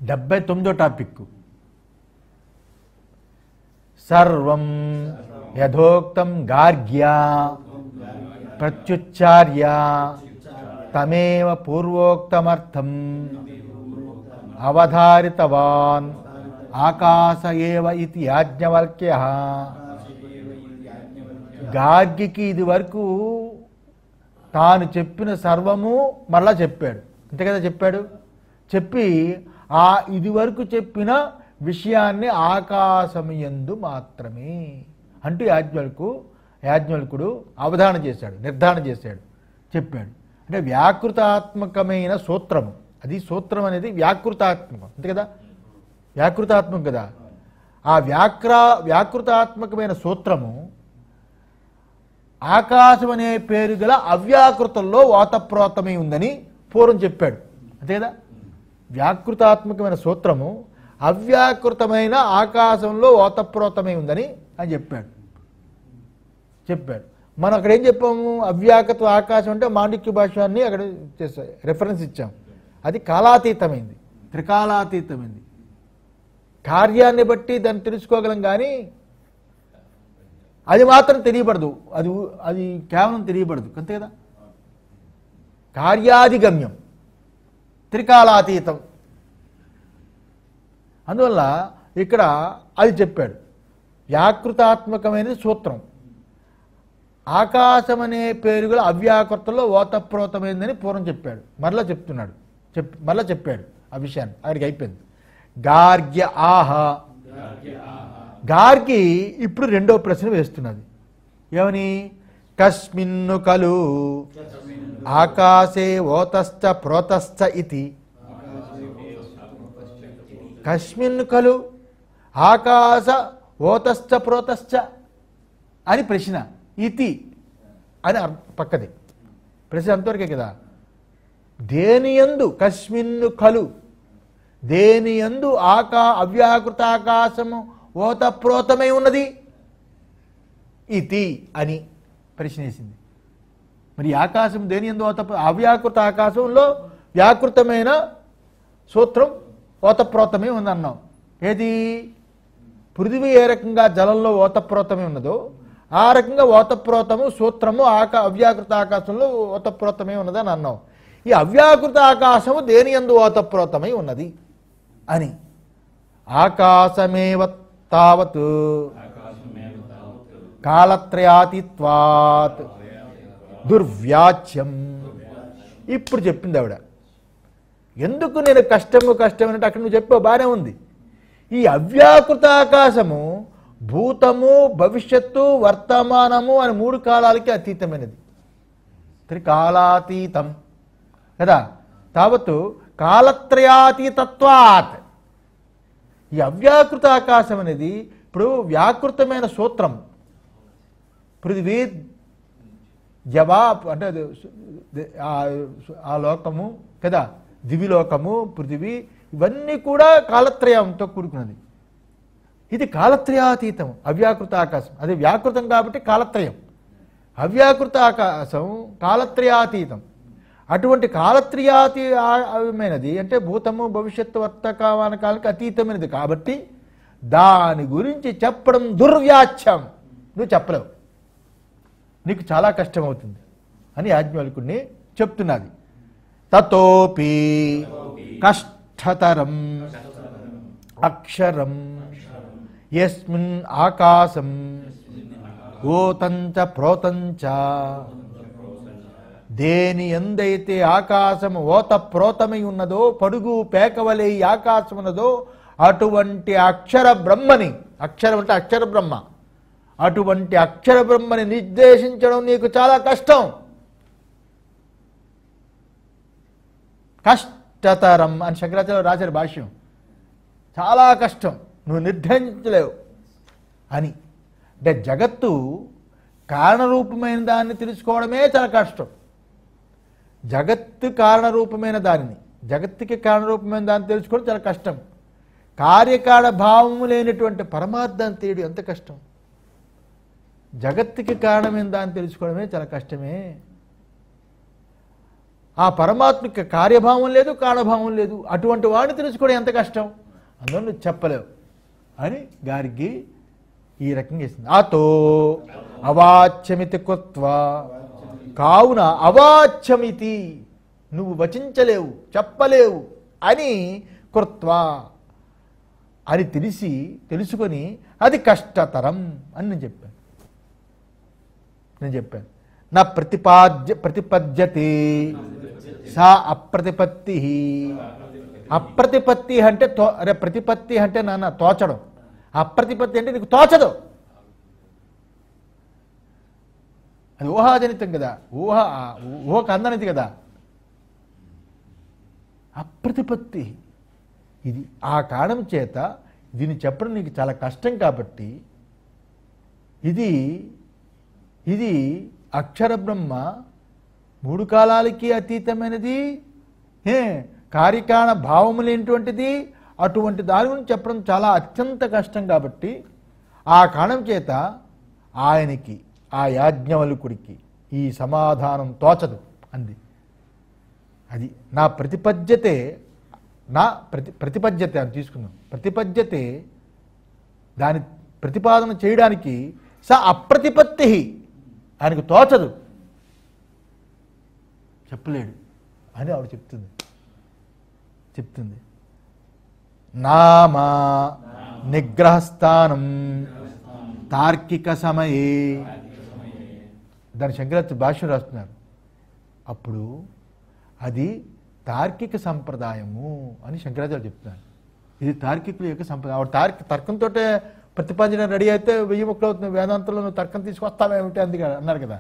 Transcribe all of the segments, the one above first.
డెబ్బై తొమ్మిదో టాపిక్ సర్వం యథోక్తం గార్గ్య ప్రత్యుచ్చార్య తమేవ పూర్వోక్తమర్థం అవధారితవాన్ ఆకాశ ఏవ ఇది యాజ్ఞవల్క్య గార్గికి ఇది వరకు తాను చెప్పిన సర్వము మరలా చెప్పాడు అంతే కదా చెప్పాడు చెప్పి ఆ ఇది వరకు చెప్పిన విషయాన్ని ఆకాశమయందు మాత్రమే అంటూ యాజ్ఞవల్కు యాజ్ఞవల్కుడు అవధానం చేశాడు నిర్ధారణ చేశాడు చెప్పాడు అంటే వ్యాకృతాత్మకమైన సూత్రము అది సూత్రం అనేది వ్యాకృతాత్మకం అంతే కదా వ్యాకృతాత్మకం కదా ఆ వ్యాక్రా వ్యాకృతాత్మకమైన సూత్రము ఆకాశం అనే పేరు గల అవ్యాకృతంలో ఓతప్రోతమై ఉందని పూర్వం చెప్పాడు అంతే కదా వ్యాకృతాత్మకమైన సూత్రము అవ్యాకృతమైన ఆకాశంలో ఓతప్రోతమై ఉందని అని చెప్పాడు చెప్పాడు మనం అక్కడ ఏం చెప్పాము అవ్యాకృత ఆకాశం అంటే మాండిక్య భాష్యాన్ని అక్కడ చేసా రెఫరెన్స్ ఇచ్చాం అది కాలాతీతమైంది త్రికాలాతీతమైంది కార్యాన్ని బట్టి దాన్ని తెలుసుకోగలం కానీ అది మాత్రం తెలియబడదు అది ఊ- అది కేవలం తెలియబడదు అంతే కదా కార్యాధిగమ్యం త్రికాలాతీతం అందువల్ల ఇక్కడ అది చెప్పాడు వ్యాకృతాత్మకమైన సూత్రం ఆకాశం అనే పేరు గల అవ్యాకృతంలో ఓతప్రోతమైందని పూర్వం చెప్పాడు మరలా చెప్తున్నాడు చెప్ మరలా చెప్పాడు ఆ విషయాన్ని అక్కడికి అయిపోయింది గార్గ్య ఆహ గార్గి ఇప్పుడు రెండో ప్రశ్న వేస్తున్నది ఏమని కస్మిన్ను కలు ఆకాశే ఓతశ్చ ప్రోతశ్చ ఇతి కస్మిన్ కలు ఆకాశ ఓతశ్చ ప్రోతశ్చ అని ప్రశ్న ఇతి అని అర్- పక్కది ప్రశ్న అంతవరకే కదా దేని యందు కస్మిన్ను కలు దేని యందు ఆకా అవ్యాకృత ఆకాశము ఓతప్రోతమై ఉన్నది ఇతి అని ప్రశ్నేసింది మరి ఈ ఆకాశం దేని ఎందు ఓత అవ్యాకృత ఆకాశంలో వ్యాకృతమైన సూత్రం ఓతప్రోతమే ఉందన్నాం ఏది పృథివీ ఏ రకంగా జలంలో ఓతప్రోతమే ఉన్నదో ఆ రకంగా ఓతప్రోతము సూత్రము ఆకా అవ్యాకృత ఆకాశంలో ఓతప్రోతమే ఉన్నదని అన్నాం ఈ అవ్యాకృత ఆకాశము దేని ఎందు ఓతప్రోతమై ఉన్నది అని ఆకాశమేవ తావత్ కాలత్రయాతిత్వాత్ దుర్వ్యాచ్యం ఇప్పుడు చెప్పింది ఆవిడ ఎందుకు నేను కష్టము కష్టం అంటే అక్కడ నువ్వు చెప్పావు బాగానే ఉంది ఈ అవ్యాకృత ఆకాశము భూతము భవిష్యత్తు వర్తమానము అని మూడు కాలాలకి అతీతమైనది త్రికాలాతీతం కదా తావత్తు కాలత్రయాతీతత్వాత్ ఈ అవ్యాకృత ఆకాశం అనేది ఇప్పుడు వ్యాకృతమైన సూత్రం పృథివీ జవా అంటే అది సు- ది- ఆ- ఆ లోకము కదా దివిలోకము పృథివీ ఇవన్నీ కూడా కాలత్రయంతో కూడుకున్నది ఇది కాలత్రయాతీతం అవ్యాకృత ఆకాశం అది వ్యాకృతం కాబట్టి కాలత్రయం అవ్యాకృత ఆకాశం కాలత్రయాతీతం అటువంటి కాలత్రయాతీయమైనది అంటే భూతము భవిష్యత్తు వర్తకాల కాలానికి అతీతమైనది కాబట్టి దాని గురించి చెప్పడం దుర్వ్యాఖ్యం నువ్వు చెప్పలేవు నీకు చాలా కష్టమవుతుంది అని యాజ్ఞవల్కుడిని చెప్తున్నది తతోపి కష్టతరం అక్షరం యస్మిన్ ఆకాశం ఓతంచ ప్రోతంచ దేని ఎందైతే ఆకాశము ఓత ప్రోతమై ఉన్నదో పడుగు పేకవలే ఈ ఆకాశం ఉన్నదో అటువంటి అక్షర బ్రహ్మని అక్షరం అంటే అక్షర బ్రహ్మ అటువంటి అక్షర బ్రహ్మని నిర్దేశించడం నీకు చాలా కష్టం కష్టతరం అని శంకరాచార్య రాశారు భాష్యం చాలా కష్టం నువ్వు నిర్ధారించలేవు అని అంటే జగత్తు కారణరూపమైన దాన్ని తెలుసుకోవడమే చాలా కష్టం జగత్తు కారణరూపమైన దానిని జగత్తుకి కారణరూపమైన దాన్ని తెలుసుకోవడం చాలా కష్టం కార్యకార భావము లేనటువంటి పరమార్థాన్ని తెలియడం ఎంత కష్టం జగత్తుకి కారణమైన దాన్ని తెలుసుకోవడమే చాలా కష్టమే ఆ పరమాత్మకి కార్యభావం లేదు కారణభావం లేదు అటువంటి వాడిని తెలుసుకోవడం ఎంత కష్టం అందులో నువ్వు చెప్పలేవు అని గారికి ఈ రకంగా ఇస్తుంది ఆతో అవాచ్యమితి కృత్వ కావున అవాచ్యమితి నువ్వు వచించలేవు చెప్పలేవు అని కృత్వ అని తెలిసి తెలుసుకొని అది కష్టతరం అని నేను చెప్పాను నేను చెప్పాను నా ప్రతిపాద్య ప్రతిపద్యతే సా అప్రతిపత్తి అప్రతిపత్తి అంటే తో అరే ప్రతిపత్తి అంటే నాన్న తోచడం అప్రతిపత్తి అంటే నీకు తోచదు అది ఊహాజనితం కదా ఊహ ఊహకు అందనిది కదా అప్రతిపత్తి ఇది ఆ కారణం చేత దీన్ని చెప్పడం నీకు చాలా కష్టం కాబట్టి ఇది ఇది అక్షర బ్రహ్మ మూడు కాలాలకి అతీతమైనది ఏ కార్యకారణ భావము లేనిటువంటిది అటువంటి దాని గురించి చెప్పడం చాలా అత్యంత కష్టం కాబట్టి ఆ కారణం చేత ఆయనకి ఆ యాజ్ఞవల్కుడికి ఈ సమాధానం తోచదు అంది అది నా ప్రతిపద్యతే నా ప్రతి ప్రతిపద్యతే అని తీసుకుందాం ప్రతిపద్యతే దాని ప్రతిపాదన చేయడానికి స అప్రతిపత్తి ఆయనకు తోచదు చెప్పలేడు అని ఆవిడ చెప్తుంది చెప్తుంది నామా నిగ్రహస్థానం తార్కిక సమయే దాని శంకరాచార్య భాష్యం రాస్తున్నారు అప్పుడు అది తార్కిక సంప్రదాయము అని శంకరాచార్య చెప్తున్నారు ఇది తార్కికుల యొక్క సంప్రదాయం ఆవిడ తార్కి తర్కంతో ప్రతిపాదన రెడీ అయితే వెయ్యి ముక్కలు అవుతుంది వేదాంతంలో నువ్వు తర్కం తీసుకొస్తావేమిటి అందుకే అన్నారు కదా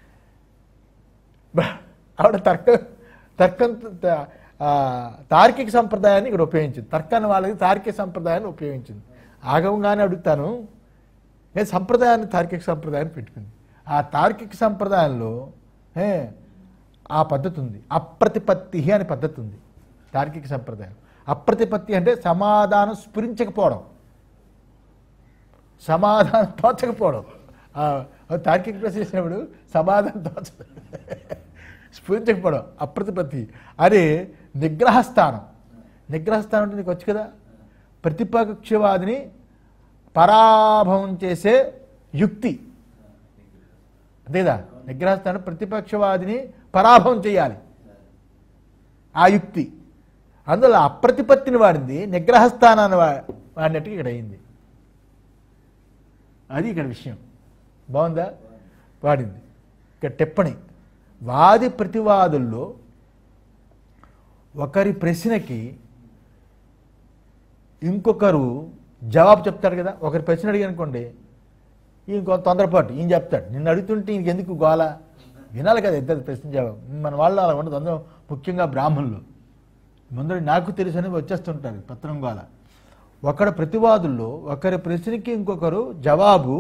బ- ఆవిడ తర్క తర్కం త- ఆ, తార్కిక సంప్రదాయాన్ని ఇక్కడ ఉపయోగించింది తర్కాన్ని వాళ్ళకి తార్కిక సంప్రదాయాన్ని ఉపయోగించింది ఆగవంగానే అడుగుతాను నేను సంప్రదాయాన్ని తార్కిక సంప్రదాయాన్ని పెట్టుకుంది ఆ తార్కిక సంప్రదాయంలో ఏ, ఆ పద్ధతి ఉంది అప్రతిపత్తి అనే పద్ధతి ఉంది తార్కిక సంప్రదాయం అప్రతిపత్తి అంటే సమాధానం స్ఫురించకపోవడం సమాధానం తోచకపోవడం ఆ, తార్కిక ప్రశ్న చేసినప్పుడు సమాధానం తోచదు స్ఫురించకపోవడం అప్రతిపత్తి అదే నిగ్రహస్థానం నిగ్రహస్థానం అంటే నీకు వచ్చు కదా ప్రతిపక్షవాదిని పరాభవం చేసే యుక్తి అంతేదా నిగ్రహస్థానం ప్రతిపక్షవాదిని పరాభవం చేయాలి ఆ యుక్తి అందులో అప్రతిపత్తిని వాడింది నిగ్రహస్థానాన్ని వా వాడినట్టు ఇక్కడ అయింది అది ఇక్కడ విషయం బాగుందా వాడింది ఇక్కడ టిప్పణి వాది ప్రతివాదుల్లో ఒకరి ప్రశ్నకి ఇంకొకరు జవాబు చెప్తాడు కదా ఒకరి ప్రశ్న అడిగి అనుకోండి ఇంకో తొందరపాటు ఈయన చెప్తాడు నిన్ను అడుగుతుంటే ఈయనకి ఎందుకు గోల వినాలి కదా ఇద్దరు ప్రశ్న జవాబు మన వాళ్ళు అలా ఉండదు అందరూ ముఖ్యంగా బ్రాహ్మణులు ముందర నాకు తెలుసు అని వచ్చేస్తుంటారు పత్రం గోల ఒకడు ప్రతివాదుల్లో ఒకరి ప్రశ్నకి ఇంకొకరు జవాబు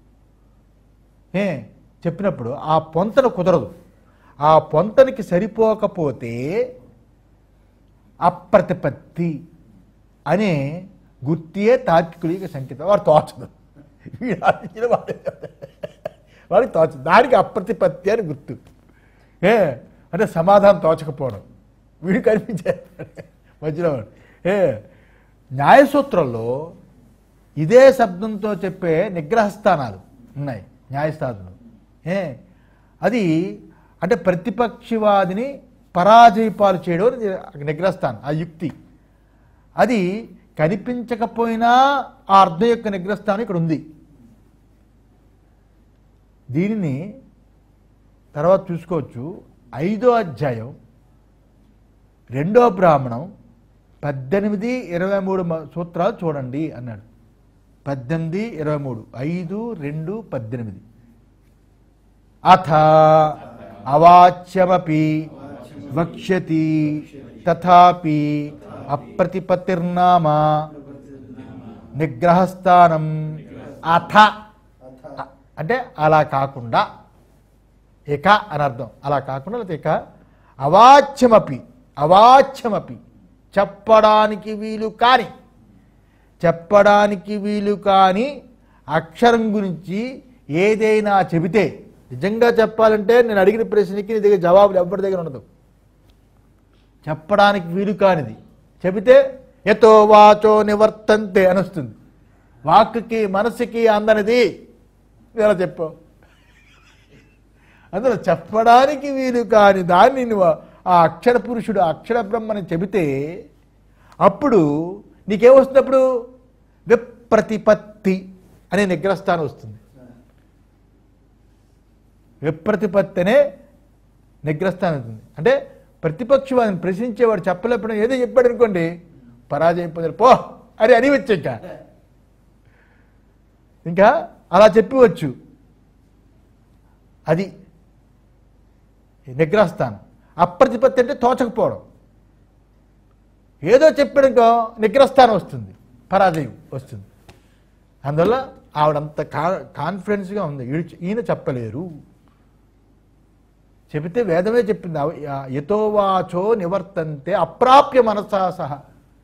ఏ చెప్పినప్పుడు ఆ పొంతన కుదరదు ఆ పొంతనకి సరిపోకపోతే అప్రతిపత్తి అనే గుర్తియే తార్కికుడికి సంకేతం వాడు తోచదు వీడు ఆలోచించిన వాడే వాడికి తోచదు దానికి అప్రతిపత్తి అని గుర్తు ఏ అంటే సమాధానం తోచకపోవడం వీడు కనిపించే మధ్యలో వాడు. ఏ న్యాయసూత్రంలో ఇదే శబ్దంతో చెప్పే నిగ్రహస్థానాలు ఉన్నాయి న్యాయస్థానాలు ఏ అది అంటే ప్రతిపక్షవాదిని పరాజయపాలు చేయడం అనేది నిగ్రహస్థానం ఆ యుక్తి అది కనిపించకపోయినా ఆ అర్థం యొక్క నిగ్రహస్థానం ఇక్కడ ఉంది దీనిని తర్వాత చూసుకోవచ్చు ఐదో అధ్యాయం రెండో బ్రాహ్మణం పద్దెనిమిది ఇరవై మూడు మ- సూత్రాలు చూడండి అన్నాడు పద్దెనిమిది ఇరవై మూడు ఐదు రెండు పద్దెనిమిది అథ అవాచ్యమపి వక్ష్యతి తథాపి అప్రతిపత్తిర్నామ నిగ్రహస్థానం అథ అ- అంటే అలా కాకుండా ఇక అని అర్థం అలా కాకుండా లేకపోతే ఇక అవాచ్యమపి అవాచ్యమపి చెప్పడానికి వీలు కాని చెప్పడానికి వీలు కాని అక్షరం గురించి ఏదైనా చెబితే నిజంగా చెప్పాలంటే నేను అడిగిన ప్రశ్నకి నీ దగ్గర జవాబులు ఎవరి దగ్గర ఉండదు చెప్పడానికి వీలు కానిది చెబితే ఎతో వాచో నివర్తంతే అని వస్తుంది వాక్కి మనసుకి అందనిది ఇలా చెప్పావు అందులో చెప్పడానికి వీలు కాని దాన్ని నువ్వు ఆ అక్షర పురుషుడు అక్షర బ్రహ్మని చెబితే అప్పుడు నీకేమొస్తుంది అప్పుడు విప్రతిపత్తి అనే నిగ్రహస్థానం వస్తుంది విప్రతిపత్తి అనే నిగ్రహస్థానం అవుతుంది అంటే ప్రతిపక్ష వాడిని ప్రశ్నించేవాడు చెప్పలేప్పుడు ఏదో చెప్పాడు అనుకోండి పరాజయం పొందారు పో అని అని వచ్చి ఇంకా ఇంకా అలా చెప్పవచ్చు అది నిగ్రహస్థానం అప్రతిపత్తి అంటే తోచకపోవడం ఏదో చెప్పాడుకో నిగ్రహస్థానం వస్తుంది పరాజయం వస్తుంది అందువల్ల ఆవిడంత కా కాన్ఫిడెన్స్గా ఉంది ఈడు- ఈయన చెప్పలేరు చెబితే వేదమే చెప్పింది అవ- ఆ యతోవాచో నివర్తంతే అప్రాప్య మనసా సహా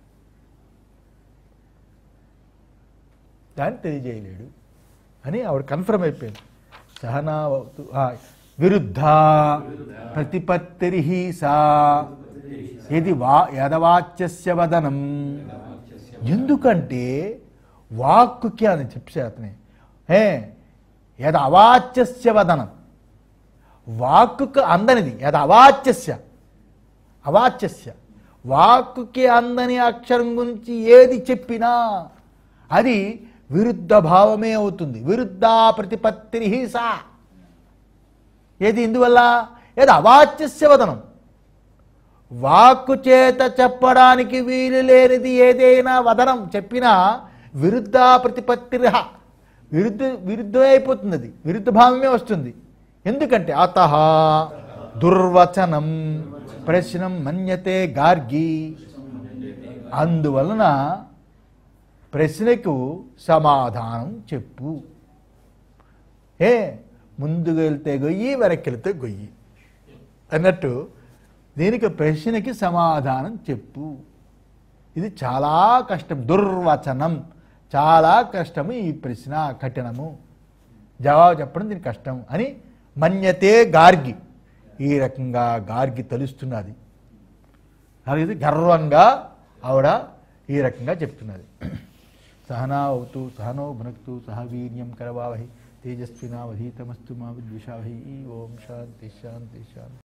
దాన్ని తెలియజేయలేడు అని ఆవిడ కన్ఫర్మ్ అయిపోయింది సహనా విరుద్ధ ప్రతిపత్తిరిహి సా ఇది వా యదవాచ్యస్య వదనం ఎందుకంటే వాక్కుకి అని చెప్పి అతనే ఏ యద అవాచ్యస్య వదనం వాక్కుకు అందనిది యద అవాచ్యస్య అవాచ్యస్య వాక్కుకి అందని అక్షరం గురించి ఏది చెప్పినా అది విరుద్ధ భావమే అవుతుంది విరుద్ధ ప్రతిపత్తి సా ఏది ఇందువల్ల ఏది అవాచ్యస్య వదనం వాక్కు చేత చెప్పడానికి వీలు లేనిది ఏదైనా వదనం చెప్పినా విరుద్ధ ప్రతిపత్తి విరుద్ధ విరుద్ధమే అయిపోతుంది అది విరుద్ధ భావమే వస్తుంది ఎందుకంటే అత దుర్వచనం ప్రశ్నం మన్యతే గార్గి అందువలన ప్రశ్నకు సమాధానం చెప్పు ఏ ముందుకు వెళ్తే గొయ్యి వెనక్కి వెళ్తే గొయ్యి అన్నట్టు దీనికి ప్రశ్నకి సమాధానం చెప్పు ఇది చాలా కష్టం దుర్వచనం చాలా కష్టము ఈ ప్రశ్న కఠినము జవాబు చెప్పడం దీనికి కష్టం అని మన్యతే గార్గి ఈ రకంగా గార్గి తెలుస్తున్నది అలాగే గర్వంగా ఆవిడ ఈ రకంగా చెప్తున్నది సహనా అవుతూ సహనో భునక్తు సహ వీర్యం కరవావహి తేజస్వినావధీతమస్తు మా విద్విషావహి ఓం శాంతి శాంతి శాంతి